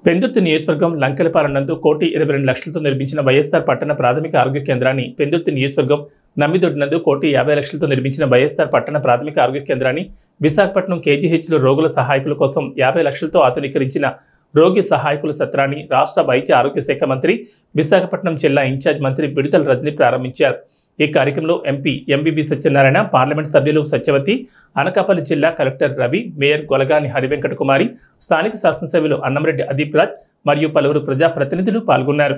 పెందుర్తి నియోజకవర్గం లంకెలపాలెం నందు కోటి ఇరవై రెండు లక్షలతో నిర్మించిన వైఎస్ఆర్ పట్టణ ప్రాథమిక ఆరోగ్య కేంద్రాన్ని పెందుర్తి నియోజకవర్గం నమ్మిదొడ్డి నందు కోటి యాభై లక్షలతో నిర్మించిన వైఎస్ఆర్ పట్టణ ప్రాథమిక ఆరోగ్య కేంద్రాన్ని విశాఖపట్నం కేజీహెచ్లో రోగుల సహాయకుల కోసం యాభై లక్షలతో ఆధునీకరించిన రోగి సహాయకుల సత్రాన్ని రాష్ట్ర వైద్య ఆరోగ్య శాఖ మంత్రి విశాఖపట్నం జిల్లా ఇన్ఛార్జ్ మంత్రి విడుదల రజని ప్రారంభించారు ఈ కార్యక్రమంలో ఎంపీ ఎంబీబీ సత్యనారాయణ పార్లమెంట్ సభ్యులు సత్యవతి అనకాపల్లి జిల్లా కలెక్టర్ రవి మేయర్ గొలగాని హరివెంకట కుమారి స్థానిక శాసనసభ్యులు అన్నంరెడ్డి అదీప్ రాజ్ మరియు పలువురు ప్రజాప్రతినిధులు పాల్గొన్నారు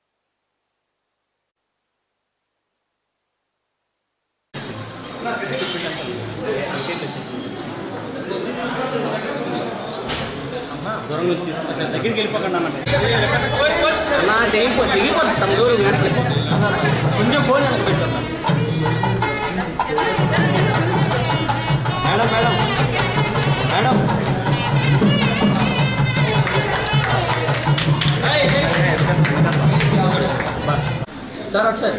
దూరం నుంచి తీసుకొచ్చారు దగ్గరికి వెళ్ళిపోకండి అన్నమాట అన్నా దిగిపో దిగిపోతుంది తమ దూరం వెనక్కి కొంచెం ఫోన్ వెనక పెట్టారు మేడం మేడం మేడం సార్ ఒకసారి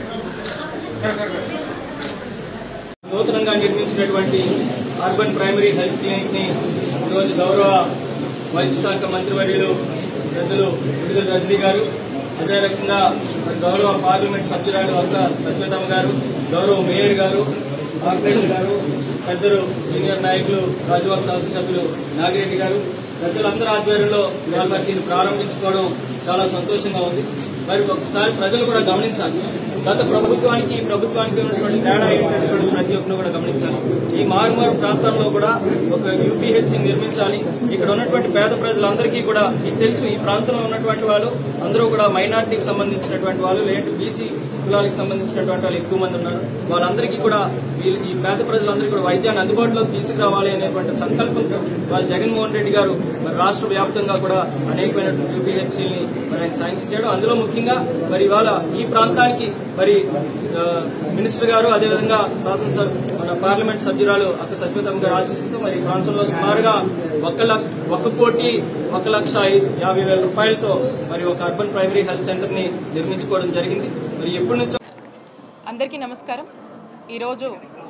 నూతనంగా నిర్మించినటువంటి అర్బన్ ప్రైమరీ హెల్త్ క్లినిక్ ని ఈరోజు గౌరవ వైద్య శాఖ మంత్రివర్యులు ప్రజలు విడుదల రజనీ గారు అదే రకంగా మరి గౌరవ పార్లమెంట్ సభ్యురాలు అక్క సత్యతమ్మ గారు గౌరవ మేయర్ గారు కార్పొరేటర్ గారు పెద్దలు సీనియర్ నాయకులు రాజువాక శాసనసభ్యులు నాగిరెడ్డి గారు పెద్దలందరూ ఆధ్వర్యంలో ఇవాళ మరి దీన్ని ప్రారంభించుకోవడం చాలా సంతోషంగా ఉంది మరి ఒకసారి ప్రజలు కూడా గమనించాలి గత ప్రభుత్వానికి ఈ ప్రభుత్వానికి ఉన్నటువంటి తేడా ఏంటనేటువంటి ప్రతి ఒక్కరు కూడా గమనించాలి ఈ మారుమూరు ప్రాంతాల్లో కూడా ఒక యూపీహెచ్సి నిర్మించాలి ఇక్కడ ఉన్నటువంటి పేద ప్రజలందరికీ కూడా మీకు తెలుసు ఈ ప్రాంతంలో ఉన్నటువంటి వాళ్ళు అందరూ కూడా మైనార్టీకి సంబంధించినటువంటి వాళ్ళు లేదంటే బీసీ కులాలకు సంబంధించినటువంటి వాళ్ళు ఎక్కువ మంది ఉన్నారు వాళ్ళందరికీ కూడా వీళ్ళు ఈ పేద ప్రజలందరికీ కూడా వైద్యాన్ని అందుబాటులోకి తీసుకురావాలి అనేటువంటి సంకల్పంతో వాళ్ళు జగన్మోహన్ రెడ్డి గారు మరి రాష్ట్ర వ్యాప్తంగా కూడా అనేకమైనటువంటి యూపీహెచ్సీని మరి ఆయన శాంక్షన్ చేయడం అందులో ముఖ్యంగా మరి ఇవాళ ఈ ప్రాంతానికి మరి ఆ, మినిస్టర్ గారు అదేవిధంగా శాసనసభ మన పార్లమెంట్ సభ్యురాలు అక్క సత్యవతమ్మ గారు ఆశిస్తూ మరి ఈ ప్రాంతంలో సుమారుగా ఒక లక్ష ఒక కోటి ఒక లక్ష ఐ- యాభై వేల రూపాయలతో మరి ఒక అర్బన్ ప్రైమరీ హెల్త్ సెంటర్ ని నిర్మించుకోవడం జరిగింది మరి ఎప్పటి నుంచో అందరికీ నమస్కారం ఈరోజు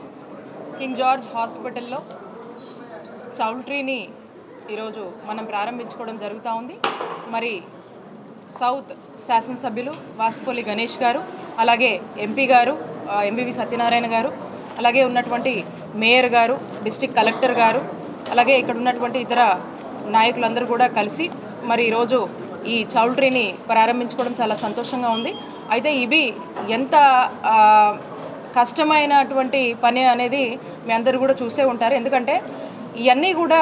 కింగ్ జార్జ్ హాస్పిటల్లో చౌల్ట్రీని ఈరోజు మనం ప్రారంభించుకోవడం జరుగుతూ ఉంది మరి సౌత్ శాసనసభ్యులు వాసుపల్లి గణేష్ గారు అలాగే ఎంపీ గారు ఆ, ఎంవివి సత్యనారాయణ గారు అలాగే ఉన్నటువంటి మేయర్ గారు డిస్టిక్ కలెక్టర్ గారు అలాగే ఇక్కడ ఉన్నటువంటి ఇతర నాయకులందరూ కూడా కలిసి మరి ఈరోజు ఈ చౌల్ట్రీని ప్రారంభించుకోవడం చాలా సంతోషంగా ఉంది అయితే ఇవి ఎంత ఆ, కష్టమైనటువంటి పని అనేది మీ అందరూ కూడా చూసే ఉంటారు ఎందుకంటే ఇవన్నీ కూడా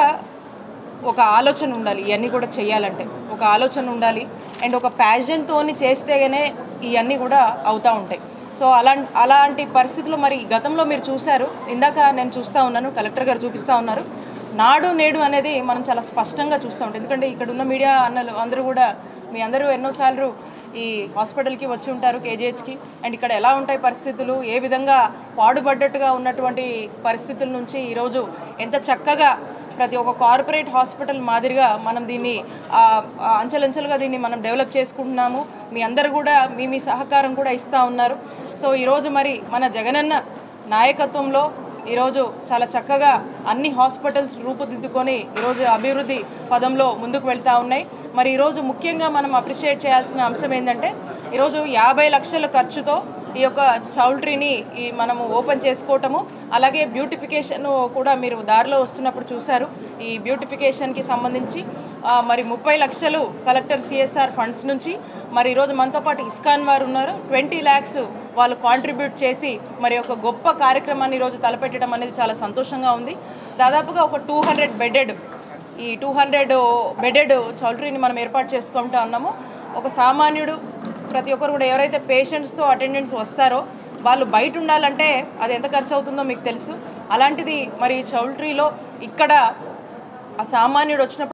ఒక ఆలోచన ఉండాలి ఇవన్నీ కూడా చేయాలంటే ఒక ఆలోచన ఉండాలి అండ్ ఒక ప్యాషన్తోని చేస్తేనే ఇవన్నీ కూడా అవుతూ ఉంటాయి సో అలా అలాంటి పరిస్థితులు మరి గతంలో మీరు చూశారు ఇందాక నేను చూస్తూ ఉన్నాను కలెక్టర్ గారు చూపిస్తూ ఉన్నారు నాడు నేడు అనేది మనం చాలా స్పష్టంగా చూస్తూ ఉంటాం ఎందుకంటే ఇక్కడ ఉన్న మీడియా అన్నలు అందరూ కూడా మీ అందరూ ఎన్నోసార్లు ఈ హాస్పిటల్కి వచ్చి ఉంటారు కేజీహెచ్కి అండ్ ఇక్కడ ఎలా ఉంటాయి పరిస్థితులు ఏ విధంగా పాడుపడ్డట్టుగా ఉన్నటువంటి పరిస్థితుల నుంచి ఈరోజు ఎంత చక్కగా ప్రతి ఒక్క కార్పొరేట్ హాస్పిటల్ మాదిరిగా మనం దీన్ని ఆ, ఆ, అంచెలంచెలుగా దీన్ని మనం డెవలప్ చేసుకుంటున్నాము మీ అందరూ కూడా మీ మీ సహకారం కూడా ఇస్తూ ఉన్నారు సో ఈరోజు మరి మన జగనన్న నాయకత్వంలో ఈరోజు చాలా చక్కగా అన్ని హాస్పిటల్స్ రూపుదిద్దుకొని ఈరోజు అభివృద్ధి పదంలో ముందుకు వెళ్తూ ఉన్నాయి మరి ఈరోజు ముఖ్యంగా మనం అప్రిషియేట్ చేయాల్సిన అంశం ఏంటంటే ఈరోజు యాభై లక్షల ఖర్చుతో ఈ యొక్క చౌల్ట్రీని ఈ మనము ఓపెన్ చేసుకోవటము అలాగే బ్యూటిఫికేషన్ కూడా మీరు దారిలో వస్తున్నప్పుడు చూశారు ఈ బ్యూటిఫికేషన్కి సంబంధించి ఆ, మరి ముప్పై లక్షలు కలెక్టర్ సిఎస్ఆర్ ఫండ్స్ నుంచి మరి ఈరోజు మనతో పాటు ఇస్కాన్ వారు ఉన్నారు ట్వంటీ ల్యాక్స్ వాళ్ళు కాంట్రిబ్యూట్ చేసి మరి ఒక గొప్ప కార్యక్రమాన్ని ఈరోజు తలపెట్టడం అనేది చాలా సంతోషంగా ఉంది దాదాపుగా ఒక టూ హండ్రెడ్ బెడెడ్ ఈ టూ హండ్రెడ్ బెడెడ్ చౌల్ట్రీని మనం ఏర్పాటు చేసుకుంటా ఉన్నాము ఒక సామాన్యుడు ప్రతి ఒక్కరు కూడా ఎవరైతే పేషెంట్స్తో అటెండెంట్స్ వస్తారో వాళ్ళు బయట ఉండాలంటే అది ఎంత ఖర్చు అవుతుందో మీకు తెలుసు అలాంటిది మరి చౌల్ట్రీలో ఇక్కడ ఆ సామాన్యుడు వచ్చినప్పుడు